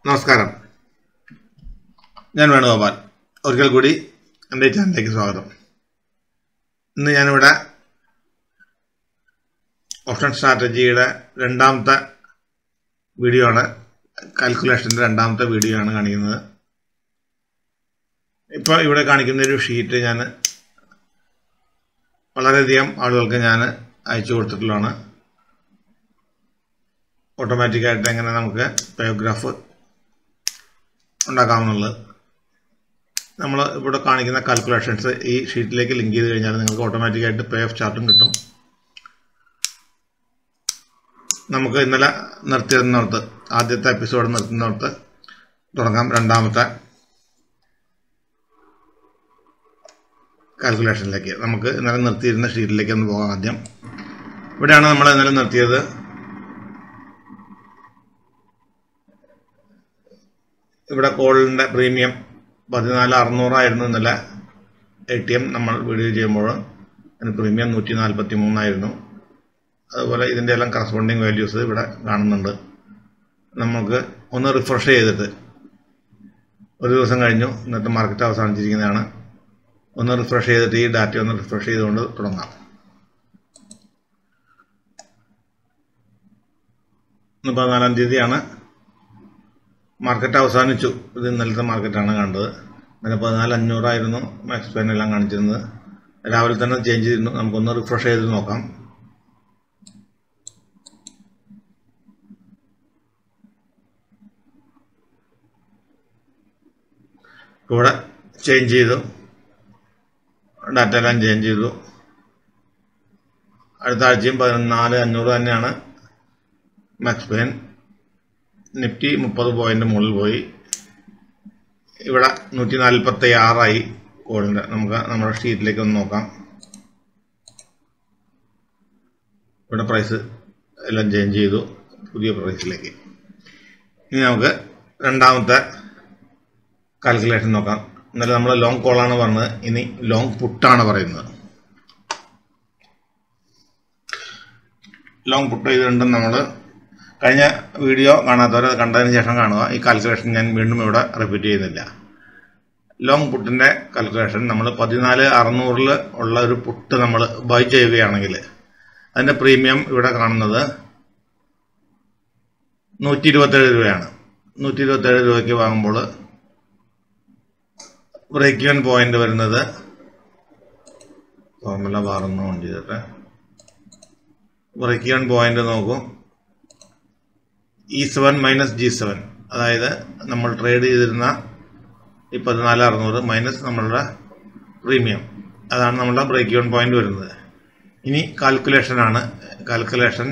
നമസ്കാരം ഞാൻ വേണുഗോപാൽ ഒരിക്കൽ കൂടി എൻ്റെ ഈ ചാനലിലേക്ക് സ്വാഗതം ഇന്ന് ഞാനിവിടെ ഓപ്ഷൻ സ്ട്രാറ്റജിയുടെ രണ്ടാമത്തെ വീഡിയോ ആണ് കാൽക്കുലേഷൻ്റെ രണ്ടാമത്തെ വീഡിയോ ആണ് കാണിക്കുന്നത് ഇപ്പോൾ ഇവിടെ കാണിക്കുന്ന ഒരു ഷീറ്റ് ഞാൻ വളരെയധികം ആളുകൾക്ക് ഞാൻ അയച്ചു കൊടുത്തിട്ടുള്ളതാണ് ഓട്ടോമാറ്റിക്കായിട്ട് എങ്ങനെ നമുക്ക് ബയോഗ്രാഫ് ഉണ്ടാക്കാമെന്നുള്ളത് നമ്മൾ ഇവിടെ കാണിക്കുന്ന കാൽക്കുലേഷൻസ് ഈ ഷീറ്റിലേക്ക് ലിങ്ക് ചെയ്ത് കഴിഞ്ഞാൽ നിങ്ങൾക്ക് ഓട്ടോമാറ്റിക്കായിട്ട് പേ ഓഫ് ചാർട്ടും കിട്ടും നമുക്ക് ഇന്നലെ നിർത്തിയിരുന്നിടത്ത് ആദ്യത്തെ എപ്പിസോഡ് നിർത്തുന്നിടത്ത് തുടങ്ങാം രണ്ടാമത്തെ കാൽക്കുലേഷനിലേക്ക് നമുക്ക് ഇന്നലെ നിർത്തിയിരുന്ന ഷീറ്റിലേക്ക് ഒന്ന് പോകാം ആദ്യം ഇവിടെയാണ് നമ്മൾ ഇന്നലെ നിർത്തിയത് ഇവിടെ കോളിൻ്റെ പ്രീമിയം പതിനാല് അറുന്നൂറായിരുന്നു ഇന്നലെ എ ടി എം നമ്മൾ വീഡിയോ ചെയ്യുമ്പോൾ അതിന് പ്രീമിയം നൂറ്റി നാൽപ്പത്തി മൂന്നായിരുന്നു അതുപോലെ ഇതിൻ്റെ എല്ലാം കറസ്പോണ്ടിങ് വാല്യൂസ് ഇവിടെ കാണുന്നുണ്ട് നമുക്ക് ഒന്ന് റിഫ്രഷ് ചെയ്തിട്ട് ഒരു ദിവസം കഴിഞ്ഞു ഇന്നത്തെ മാർക്കറ്റ് അവസാനിച്ചിരിക്കുന്നതാണ് ഒന്ന് റിഫ്രഷ് ചെയ്തിട്ട് ഈ ഡാറ്റ ഒന്ന് റിഫ്രഷ് ചെയ്തുകൊണ്ട് തുടങ്ങാം ഇന്ന് പതിനാലാം തീയതിയാണ് മാർക്കറ്റ് അവസാനിച്ചു ഇത് ഇന്നലത്തെ മാർക്കറ്റാണ് കണ്ടത് ഇന്നലെ പതിനാല് അഞ്ഞൂറായിരുന്നു മാക്സ് പെൻ എല്ലാം കാണിച്ചിരുന്നത് രാവിലെ തന്നെ ചേഞ്ച് ചെയ്തിരുന്നു നമുക്കൊന്ന് റിഫ്രഷ് ചെയ്ത് നോക്കാം ഇവിടെ ചേഞ്ച് ചെയ്തു ഡാറ്റ എല്ലാം ചേഞ്ച് ചെയ്തു അടുത്ത ആഴ്ചയും പതിനാല് അഞ്ഞൂറ് തന്നെയാണ് മാക്സ് പെൻ നിഫ്റ്റി മുപ്പത് പോയിന്റ് മുകളിൽ പോയി ഇവിടെ നൂറ്റി നാൽപ്പത്തി ആറായി കോളിൻ്റെ നമുക്ക് നമ്മുടെ ഷീറ്റിലേക്ക് ഒന്ന് നോക്കാം ഇവിടെ പ്രൈസ് എല്ലാം ചേഞ്ച് ചെയ്തു പുതിയ പ്രൈസിലേക്ക് ഇനി നമുക്ക് രണ്ടാമത്തെ കാൽക്കുലേഷൻ നോക്കാം ഇന്നലെ നമ്മൾ ലോങ് കോളാണ് പറഞ്ഞത് ഇനി ലോങ് പുട്ടാണ് പറയുന്നത് ലോങ് പുട്ട് ചെയ്തിട്ടുണ്ടെന്ന് നമ്മൾ കഴിഞ്ഞ വീഡിയോ കാണാത്തവർ കണ്ടതിന് ശേഷം കാണുക ഈ കാൽക്കുലേഷൻ ഞാൻ വീണ്ടും ഇവിടെ റിപ്പീറ്റ് ചെയ്യുന്നില്ല ലോങ് പുട്ടിൻ്റെ കാൽക്കുലേഷൻ നമ്മൾ പതിനാല് അറുന്നൂറിൽ ഉള്ള ഒരു പുട്ട് നമ്മൾ ബൈ ചെയ്യുകയാണെങ്കിൽ അതിൻ്റെ പ്രീമിയം ഇവിടെ കാണുന്നത് നൂറ്റി ഇരുപത്തേഴ് രൂപയാണ് നൂറ്റി ഇരുപത്തേഴ് രൂപയ്ക്ക് വാങ്ങുമ്പോൾ ബ്രേക്ക് ഇവൻ പോയിന്റ് വരുന്നത് ഫോർമുല ബാറൊന്നും ഓൺ ചെയ്തിട്ട് ബ്രേക്ക് ഇവൻ പോയിന്റ് നോക്കൂ E seven minus G seven അതായത് നമ്മൾ ട്രേഡ് ചെയ്തിരുന്ന ഈ പതിനാല് അറുന്നൂറ് മൈനസ് നമ്മളുടെ പ്രീമിയം അതാണ് നമ്മളുടെ ബ്രേക്ക് ഇവൺ പോയിന്റ് വരുന്നത് ഇനി കാൽക്കുലേഷൻ ആണ് കാൽക്കുലേഷൻ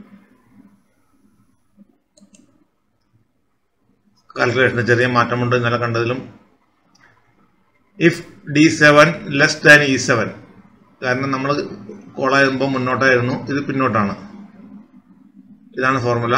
കാൽക്കുലേഷന് ചെറിയ മാറ്റമുണ്ട് ഇന്നലെ കണ്ടതിലും if D seven less than E seven കാരണം നമ്മൾ കോളായിരുമ്പോൾ മുന്നോട്ടായിരുന്നു ഇത് പിന്നോട്ടാണ് ഇതാണ് ഫോർമുല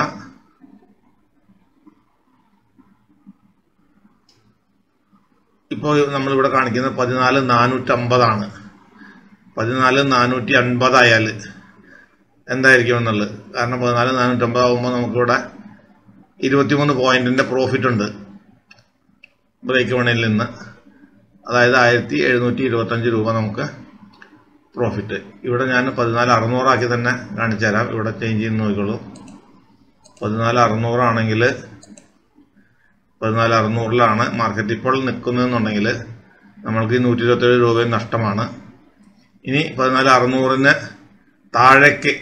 ഇപ്പോൾ നമ്മളിവിടെ കാണിക്കുന്നത് പതിനാല് നാനൂറ്റമ്പതാണ് പതിനാല് നാനൂറ്റി അൻപതായാൽ എന്തായിരിക്കും എന്നുള്ളത് കാരണം പതിനാല് നാനൂറ്റമ്പത് ആകുമ്പോൾ നമുക്കിവിടെ ഇരുപത്തിമൂന്ന് പോയിന്റിന്റെ പ്രോഫിറ്റ് ഉണ്ട് ബ്രേക്ക് വണിൽ നിന്ന് അതായത് ആയിരത്തി എഴുന്നൂറ്റി ഇരുപത്തഞ്ച് രൂപ നമുക്ക് പ്രോഫിറ്റ് ഇവിടെ ഞാൻ പതിനാല് അറുന്നൂറാക്കി തന്നെ കാണിച്ചു തരാം ഇവിടെ ചേഞ്ച് ചെയ്ത് നോക്കിക്കോളൂ പതിനാല് അറുന്നൂറാണെങ്കിൽ പതിനാല് അറുന്നൂറിലാണ് മാർക്കറ്റ് ഇപ്പോൾ നിൽക്കുന്നതെന്നുണ്ടെങ്കിൽ നമ്മൾക്ക് ഈ നൂറ്റി ഇരുപത്തേഴ് രൂപയും നഷ്ടമാണ് ഇനി പതിനാല് അറുന്നൂറിന് താഴേക്ക്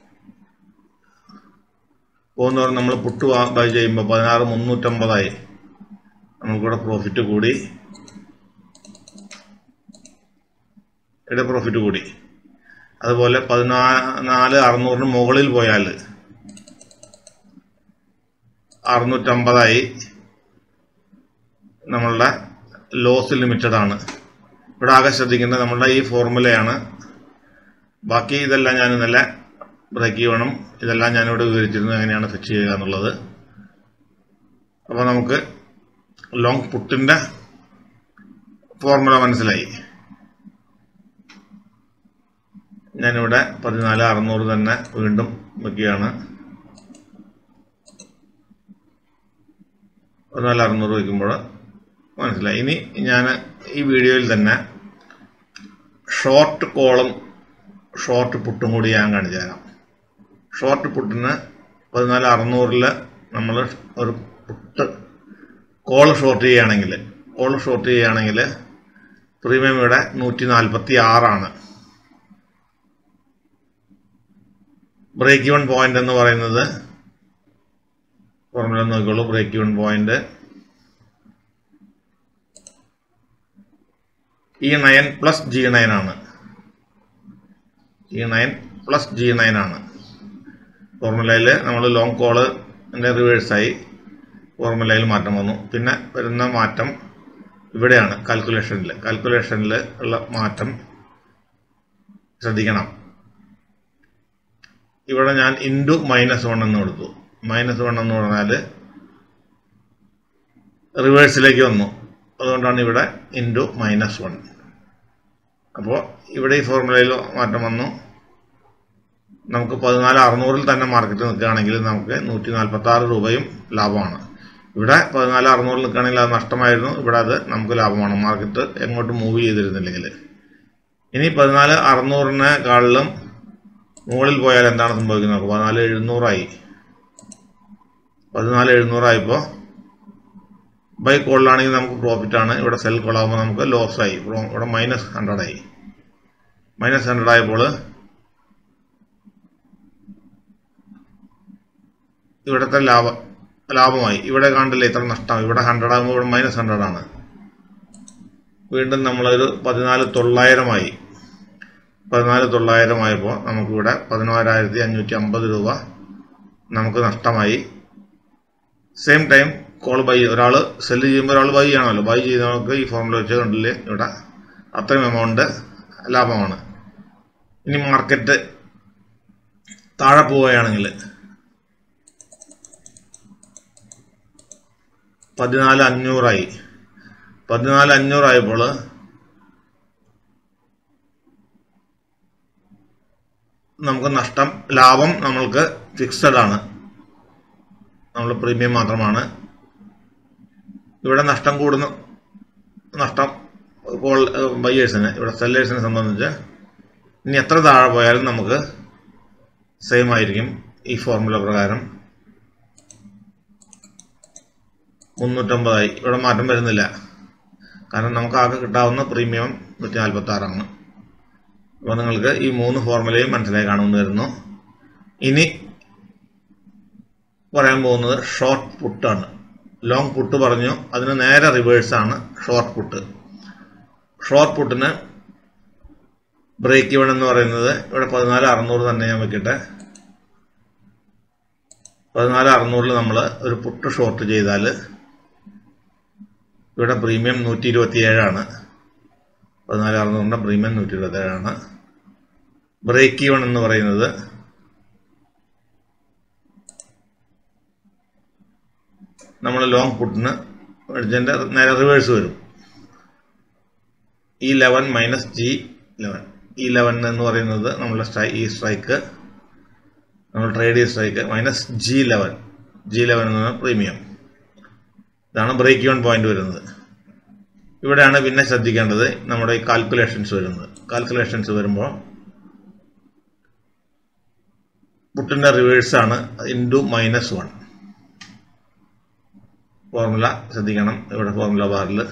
പോകുന്നവർ നമ്മൾ പുട്ട് ബൈ ചെയ്യുമ്പോൾ പതിനാറ് മുന്നൂറ്റമ്പതായി നമുക്കിവിടെ പ്രോഫിറ്റ് കൂടി ഇവിടെ പ്രോഫിറ്റ് കൂടി അതുപോലെ പതിനാല് അറുന്നൂറിന് മുകളിൽ പോയാൽ അറുന്നൂറ്റമ്പതായി നമ്മളുടെ ലോസ് ലിമിറ്റഡ് ആണ് ഇവിടെ ആകെ ശ്രദ്ധിക്കേണ്ടത് നമ്മളുടെ ഈ ഫോർമുലയാണ് ബാക്കി ഇതെല്ലാം ഞാൻ ഇന്നലെ ബ്രേക്ക് ചെയ്യണം ഇതെല്ലാം ഞാനിവിടെ വിവരിച്ചിരുന്നു എങ്ങനെയാണ് ഫിക്സ് ചെയ്യുക എന്നുള്ളത് അപ്പോൾ നമുക്ക് ലോങ് പുട്ടിൻ്റെ ഫോർമുല മനസ്സിലായി ഞാനിവിടെ പതിനാല് അറുന്നൂറ് തന്നെ വീണ്ടും വയ്ക്കുകയാണ് പതിനാല് അറുന്നൂറ് വയ്ക്കുമ്പോൾ മനസ്സിലായി ഇനി ഞാൻ ഈ വീഡിയോയിൽ തന്നെ ഷോർട്ട് കോളും ഷോർട്ട് പുട്ടും കൂടി ഞാൻ കാണിച്ചു തരാം ഷോർട്ട് പുട്ടിന് പതിനാല് അറുന്നൂറിൽ നമ്മൾ ഒരു പുട്ട് കോൾ ഷോർട്ട് ചെയ്യുകയാണെങ്കിൽ കോൾ ഷോർട്ട് ചെയ്യുകയാണെങ്കിൽ പ്രീമിയം ഇവിടെ നൂറ്റി നാൽപ്പത്തി ആറാണ് ബ്രേക്ക് ഇവൺ പോയിന്റ് എന്ന് പറയുന്നത് ഫോർമുല നോക്കിക്കോളൂ break even point E nine plus G nine ആണ് G nine plus G nine ആണ് ഫോർമുലയിൽ നമ്മൾ ലോങ് കോള് റിവേഴ്സായി ഫോർമുലയിൽ മാറ്റം വന്നു പിന്നെ വരുന്ന മാറ്റം ഇവിടെയാണ് കാൽക്കുലേഷനിൽ കാൽക്കുലേഷനിൽ ഉള്ള മാറ്റം ശ്രദ്ധിക്കണം ഇവിടെ ഞാൻ ഇൻറ്റു മൈനസ് വൺ എന്ന് കൊടുത്തു മൈനസ് വൺ എന്ന് പറഞ്ഞാൽ റിവേഴ്സിലേക്ക് വന്നു അതുകൊണ്ടാണ് ഇവിടെ ഇൻറ്റു മൈനസ് വൺ അപ്പോൾ ഇവിടെ ഈ ഫോർമുലയിൽ മാറ്റം വന്നു നമുക്ക് പതിനാല് അറുന്നൂറിൽ തന്നെ മാർക്കറ്റ് നിൽക്കുകയാണെങ്കിൽ നമുക്ക് നൂറ്റി നാൽപ്പത്തി ആറ് രൂപയും ലാഭമാണ് ഇവിടെ പതിനാല് അറുന്നൂറിൽ നിൽക്കുകയാണെങ്കിൽ അത് നഷ്ടമായിരുന്നു ഇവിടെ അത് നമുക്ക് ലാഭമാണ് മാർക്കറ്റ് എങ്ങോട്ട് മൂവ് ചെയ്തിരുന്നില്ലെങ്കിൽ ഇനി പതിനാല് അറുന്നൂറിനെക്കാളിലും മുകളിൽ പോയാൽ എന്താണ് സംഭവിക്കുന്നത് നോക്കുക പതിനാല് എഴുന്നൂറായി പതിനാല് എഴുന്നൂറായപ്പോൾ ബൈ കോളിലാണെങ്കിൽ നമുക്ക് പ്രോഫിറ്റ് ആണ് ഇവിടെ സെൽ കോളാകുമ്പോൾ നമുക്ക് ലോസ് ആയി ഇവിടെ മൈനസ് ഹൺഡ്രഡ് ആയി മൈനസ് ഹൺഡ്രഡ് ആയപ്പോൾ ഇവിടുത്തെ ലാഭം ലാഭമായി ഇവിടെ കണ്ടില്ല ഇത്ര നഷ്ടം ഇവിടെ ഹൺഡ്രഡ് ആകുമ്പോൾ ഇവിടെ മൈനസ് ഹൺഡ്രഡ് ആണ് വീണ്ടും നമ്മളൊരു പതിനാല് തൊള്ളായിരമായി പതിനാല് തൊള്ളായിരമായപ്പോൾ നമുക്കിവിടെ പതിനാലായിരത്തി അഞ്ഞൂറ്റി അമ്പത് രൂപ നമുക്ക് നഷ്ടമായി സെയിം ടൈം കോൾ ബൈ ഒരാൾ സെല്ല് ചെയ്യുമ്പോൾ ഒരാൾ ബൈ ചെയ്യണമല്ലോ ബൈ ചെയ്യുന്നവർക്ക് ഈ ഫോർമുല വെച്ച് കണ്ടില്ലേ ഇവിടെ അത്രയും എമൗണ്ട് ലാഭമാണ് ഇനി മാർക്കറ്റ് താഴെ പോവുകയാണെങ്കിൽ പതിനാല് അഞ്ഞൂറായി പതിനാല് അഞ്ഞൂറായപ്പോൾ നമുക്ക് നഷ്ടം ലാഭം നമ്മൾക്ക് ഫിക്സഡ് ആണ് നമ്മൾ പ്രീമിയം മാത്രമാണ് ഇവിടെ നഷ്ടം കൂടുന്ന നഷ്ടം കോൾ ബയ്യേഴ്സിന് ഇവിടെ സെല്ലേഴ്സിനെ സംബന്ധിച്ച് ഇനി എത്ര താഴെ പോയാലും നമുക്ക് സെയിം ആയിരിക്കും ഈ ഫോർമുല പ്രകാരം മുന്നൂറ്റമ്പതായി ഇവിടെ മാറ്റം വരുന്നില്ല കാരണം നമുക്ക് ആകെ കിട്ടാവുന്ന പ്രീമിയം നൂറ്റി നാൽപ്പത്തി ആറാണ് അപ്പോൾ നിങ്ങൾക്ക് ഈ മൂന്ന് ഫോർമുലയും മനസ്സിലായി കാണുമെന്ന് വരുന്നു ഇനി പറയാൻ പോകുന്നത് ഷോർട്ട് പുട്ടാണ് ലോങ് പുട്ട് പറഞ്ഞു അതിന് നേരെ റിവേഴ്സാണ് ഷോർട്ട് പുട്ട് ഷോർട്ട് പുട്ടിന് ബ്രേക്ക് ഇവൺ എന്ന് പറയുന്നത് ഇവിടെ പതിനാല് അറുന്നൂറ് തന്നെ ഞാൻ വെക്കട്ടെ പതിനാല് അറുന്നൂറിൽ നമ്മൾ ഒരു പുട്ട് ഷോർട്ട് ചെയ്താൽ ഇവിടെ പ്രീമിയം നൂറ്റി ഇരുപത്തി ഏഴാണ് പതിനാല് അറുന്നൂറിൻ്റെ പ്രീമിയം നൂറ്റി ഇരുപത്തി ഏഴാണ് ബ്രേക്ക് ഈവൺ എന്ന് പറയുന്നത് നമ്മൾ ലോങ് പുട്ടിന് മേടിച്ചതിൻ്റെ നേരെ റിവേഴ്സ് വരും E eleven minus G eleven E eleven എന്ന് പറയുന്നത് നമ്മളുടെ സ്ട്രൈ ഈ സ്ട്രൈക്ക് നമ്മൾ ട്രേഡ് ചെയ്ത strike minus G eleven G eleven എന്ന് പറഞ്ഞാൽ പ്രീമിയം ഇതാണ് ബ്രേക്ക് ഇവൺ പോയിന്റ് വരുന്നത് ഇവിടെയാണ് പിന്നെ ശ്രദ്ധിക്കേണ്ടത് നമ്മുടെ ഈ കാൽക്കുലേഷൻസ് വരുന്നത് കാൽക്കുലേഷൻസ് വരുമ്പോൾ പുട്ടിൻ്റെ റിവേഴ്സാണ് ഇൻറ്റു മൈനസ് വൺ ഫോർമുല ശ്രദ്ധിക്കണം ഇവിടെ ഫോർമുല ബാറിൽ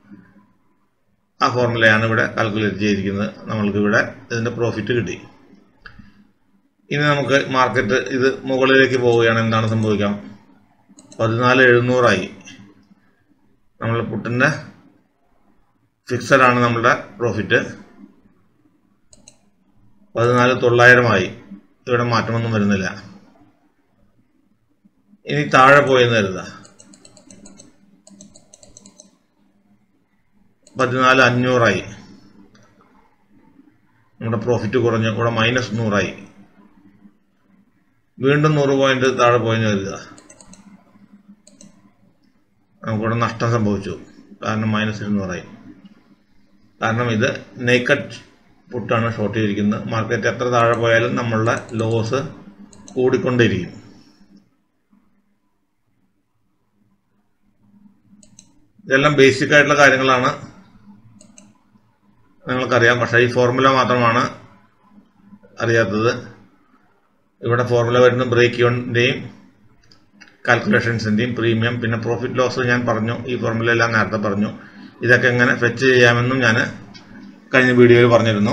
ആ ഫോർമുലയാണ് ഇവിടെ കാൽക്കുലേറ്റ് ചെയ്തിരിക്കുന്നത് നമ്മൾക്ക് ഇവിടെ ഇതിൻ്റെ പ്രോഫിറ്റ് കിട്ടി ഇനി നമുക്ക് മാർക്കറ്റ് ഇത് മുകളിലേക്ക് പോവുകയാണ് എന്താണ് സംഭവിക്കാം പതിനാല് എഴുന്നൂറായി നമ്മൾ പുട്ടിൻ്റെ ഫിക്സഡ് ആണ് നമ്മളുടെ പ്രോഫിറ്റ് പതിനാല് തൊള്ളായിരമായി ഇവിടെ മാറ്റമൊന്നും വരുന്നില്ല ഇനി താഴെ പോയെന്ന് കരുതാ പതിനാല് അഞ്ഞൂറായി നമ്മുടെ പ്രോഫിറ്റ് കുറഞ്ഞു ഇവിടെ മൈനസ് നൂറായി വീണ്ടും നൂറ് പോയിന്റ് താഴെ പോയെന്ന് കരുതുക നമുക്കിവിടെ നഷ്ടം സംഭവിച്ചു കാരണം മൈനസ് ഇരുന്നൂറായി കാരണം ഇത് നേക്കഡ് പുട്ടാണ് ഷോർട്ട് ചെയ്തിരിക്കുന്നത് മാർക്കറ്റ് എത്ര താഴെ പോയാലും നമ്മളുടെ ലോസ് കൂടിക്കൊണ്ടേയിരിക്കും ഇതെല്ലാം ബേസിക് ആയിട്ടുള്ള കാര്യങ്ങളാണ് നിങ്ങൾക്കറിയാം പക്ഷേ ഈ ഫോർമുല മാത്രമാണ് അറിയാത്തത് ഇവിടെ ഫോർമുല വരുന്ന ബ്രേക്ക് യൂണിൻ്റെയും കാൽക്കുലേഷൻസിൻ്റെയും പ്രീമിയം പിന്നെ പ്രോഫിറ്റ് ലോസ് ഞാൻ പറഞ്ഞു ഈ ഫോർമുല എല്ലാം നേരത്തെ പറഞ്ഞു ഇതൊക്കെ എങ്ങനെ ഫെച്ച് ചെയ്യാമെന്നും ഞാൻ കഴിഞ്ഞ വീഡിയോയിൽ പറഞ്ഞിരുന്നു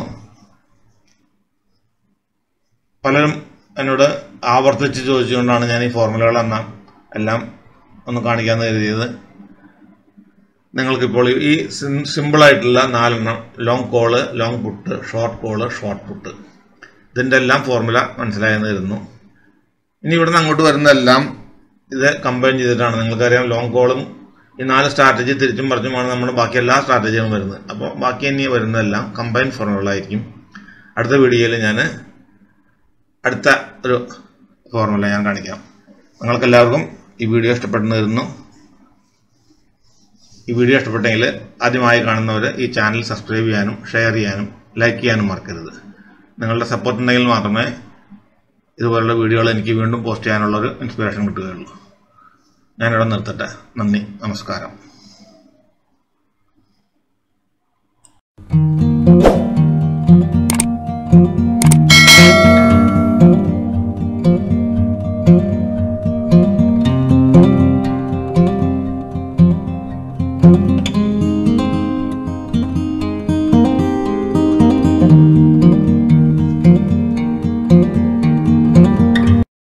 പലരും എന്നോട് ആവർത്തിച്ച് ചോദിച്ചുകൊണ്ടാണ് ഞാൻ ഈ ഫോർമുലകളെല്ലാം എല്ലാം ഒന്ന് കാണിക്കാമെന്ന് കരുതിയത് നിങ്ങൾക്കിപ്പോൾ ഈ സിമ്പിളായിട്ടുള്ള നാലെണ്ണം long call long put short call short put ഇതിൻ്റെ എല്ലാം ഫോർമുല മനസ്സിലായെന്ന് കരുതുന്നു ഇനി ഇവിടുന്ന് അങ്ങോട്ട് വരുന്നതെല്ലാം ഇത് കമ്പൈൻ ചെയ്തിട്ടാണ് നിങ്ങൾക്കറിയാം ലോങ് കോളും ഈ നാല് സ്ട്രാറ്റജി തിരിച്ചും മറിച്ചുമാണ് നമ്മുടെ ബാക്കി എല്ലാ സ്ട്രാറ്റജിയും വരുന്നത് അപ്പോൾ ബാക്കി ഇനി വരുന്നതെല്ലാം കമ്പൈൻ ഫോർമുലകളായിരിക്കും അടുത്ത വീഡിയോയിൽ ഞാൻ അടുത്ത ഒരു ഫോർമുല ഞാൻ കാണിക്കാം നിങ്ങൾക്കെല്ലാവർക്കും ഈ വീഡിയോ ഇഷ്ടപ്പെട്ടെന്ന് കരുതുന്നു ഈ വീഡിയോ ഇഷ്ടപ്പെട്ടെങ്കിൽ ആദ്യമായി കാണുന്നവർ ഈ ചാനൽ സബ്സ്ക്രൈബ് ചെയ്യാനും ഷെയർ ചെയ്യാനും ലൈക്ക് ചെയ്യാനും മറക്കരുത് നിങ്ങളുടെ സപ്പോർട്ട് ഉണ്ടെങ്കിൽ മാത്രമേ ഇതുപോലുള്ള വീഡിയോകൾ എനിക്ക് വീണ്ടും പോസ്റ്റ് ചെയ്യാനുള്ളൊരു ഇൻസ്പിറേഷൻ കിട്ടുകയുള്ളൂ ഞാനിവിടെ നിർത്തട്ടെ നന്ദി നമസ്കാരം